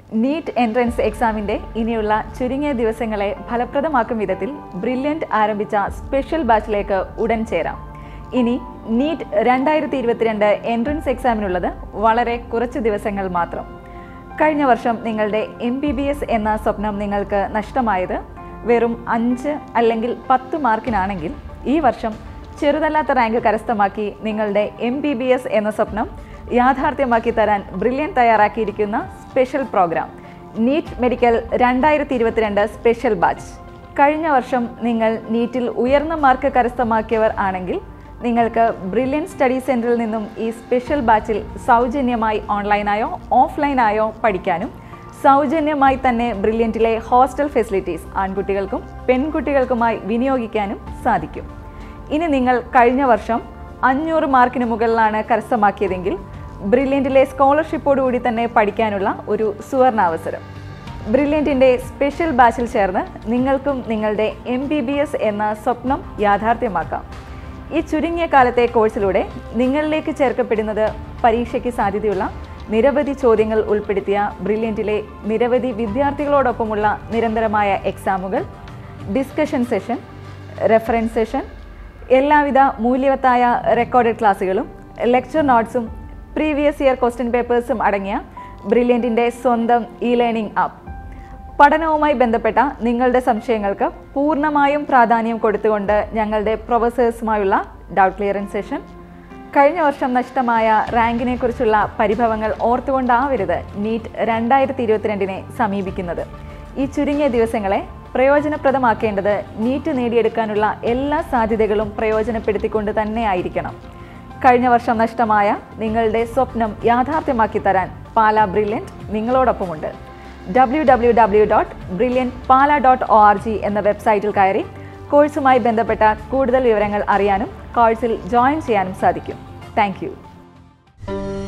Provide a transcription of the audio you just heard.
NEET entrance എക്സാമിൻ്റെ ഇനിയുള്ള ചുരുങ്ങിയ ദിവസങ്ങളെ ഫലപ്രദമാക്കും വിധത്തിൽ ബ്രില്യൻറ്റ് ആരംഭിച്ച സ്പെഷ്യൽ ബാച്ചിലേക്ക് ഉടൻ ചേരാം ഇനി നീറ്റ് രണ്ടായിരത്തി ഇരുപത്തിരണ്ട് എൻട്രൻസ് എക്സാമിനുള്ളത് വളരെ കുറച്ച് ദിവസങ്ങൾ മാത്രം കഴിഞ്ഞ വർഷം നിങ്ങളുടെ എം ബി ബി എസ് എന്ന സ്വപ്നം നിങ്ങൾക്ക് നഷ്ടമായത് വെറും അഞ്ച് അല്ലെങ്കിൽ പത്ത് മാർക്കിനാണെങ്കിൽ ഈ വർഷം ചെറുതല്ലാത്ത റാങ്ക് കരസ്ഥമാക്കി നിങ്ങളുടെ എം ബി ബി എസ് എന്ന സ്വപ്നം യാഥാർത്ഥ്യമാക്കി തരാൻ ബ്രില്യൻ തയ്യാറാക്കിയിരിക്കുന്ന സ്പെഷ്യൽ പ്രോഗ്രാം നീറ്റ് മെഡിക്കൽ രണ്ടായിരത്തി ഇരുപത്തിരണ്ട് സ്പെഷ്യൽ ബാച്ച് കഴിഞ്ഞ വർഷം നിങ്ങൾ നീറ്റിൽ ഉയർന്ന മാർക്ക് കരസ്ഥമാക്കിയവർ ആണെങ്കിൽ നിങ്ങൾക്ക് ബ്രില്യൻ സ്റ്റഡി സെൻറ്ററിൽ നിന്നും ഈ സ്പെഷ്യൽ ബാച്ചിൽ സൗജന്യമായി ഓൺലൈനായോ ഓഫ്ലൈനായോ പഠിക്കാനും സൗജന്യമായി തന്നെ ബ്രില്യൻറ്റിലെ ഹോസ്റ്റൽ ഫെസിലിറ്റീസ് ആൺകുട്ടികൾക്കും പെൺകുട്ടികൾക്കുമായി വിനിയോഗിക്കാനും സാധിക്കും ഇനി നിങ്ങൾ കഴിഞ്ഞ വർഷം അഞ്ഞൂറ് മാർക്കിന് മുകളിലാണ് കരസ്ഥമാക്കിയതെങ്കിൽ ബ്രില്യൻറ്റിലെ സ്കോളർഷിപ്പോടുകൂടി തന്നെ പഠിക്കാനുള്ള ഒരു സുവർണാവസരം ബ്രില്യൻറ്റിൻ്റെ സ്പെഷ്യൽ ബാച്ചിൽ ചേർന്ന് നിങ്ങൾക്കും നിങ്ങളുടെ എം ബി ബി എസ് എന്ന സ്വപ്നം യാഥാർത്ഥ്യമാക്കാം ഈ ചുരുങ്ങിയ കാലത്തെ കോഴ്സിലൂടെ നിങ്ങളിലേക്ക് ചേർക്കപ്പെടുന്നത് പരീക്ഷയ്ക്ക് സാധ്യതയുള്ള നിരവധി ചോദ്യങ്ങൾ ഉൾപ്പെടുത്തിയ ബ്രില്യൻറ്റിലെ നിരവധി വിദ്യാർത്ഥികളോടൊപ്പമുള്ള നിരന്തരമായ എക്സാമുകൾ ഡിസ്കഷൻ സെഷൻ റെഫറൻസ് സെഷൻ എല്ലാവിധ മൂല്യവത്തായ റെക്കോർഡഡ് ക്ലാസ്സുകളും ലെക്ചർ നോട്ട്സും പ്രീവിയസ് ഇയർ ക്വസ്റ്റ്യൻ പേപ്പേഴ്സും അടങ്ങിയ ബ്രില്യൻറ്റിൻ്റെ സ്വന്തം ഇ ലേണിംഗ് ആപ്പ് പഠനവുമായി ബന്ധപ്പെട്ട നിങ്ങളുടെ സംശയങ്ങൾക്ക് പൂർണ്ണമായും പ്രാധാന്യം കൊടുത്തുകൊണ്ട് ഞങ്ങളുടെ പ്രൊഫസേഴ്സുമായുള്ള ഡൗട്ട് ക്ലിയറൻസ് സെഷൻ കഴിഞ്ഞ വർഷം നഷ്ടമായ റാങ്കിനെ കുറിച്ചുള്ള പരിഭവങ്ങൾ ഓർത്തുകൊണ്ടാവരുത് നീറ്റ് രണ്ടായിരത്തി ഇരുപത്തിരണ്ടിനെ സമീപിക്കുന്നത് ഈ ചുരുങ്ങിയ ദിവസങ്ങളെ പ്രയോജനപ്രദമാക്കേണ്ടത് നീറ്റ് നേടിയെടുക്കാനുള്ള എല്ലാ സാധ്യതകളും പ്രയോജനപ്പെടുത്തിക്കൊണ്ട് തന്നെ ആയിരിക്കണം കഴിഞ്ഞ വർഷം നഷ്ടമായ നിങ്ങളുടെ സ്വപ്നം യാഥാർത്ഥ്യമാക്കി തരാൻ പാല ബ്രില്യൻറ്റ് നിങ്ങളോടൊപ്പമുണ്ട് W W W dot Brilliant Pala dot O R G എന്ന വെബ്സൈറ്റിൽ കയറി കോഴ്സുമായി ബന്ധപ്പെട്ട കൂടുതൽ വിവരങ്ങൾ അറിയാനും കോഴ്സിൽ ജോയിൻ ചെയ്യാനും സാധിക്കും താങ്ക്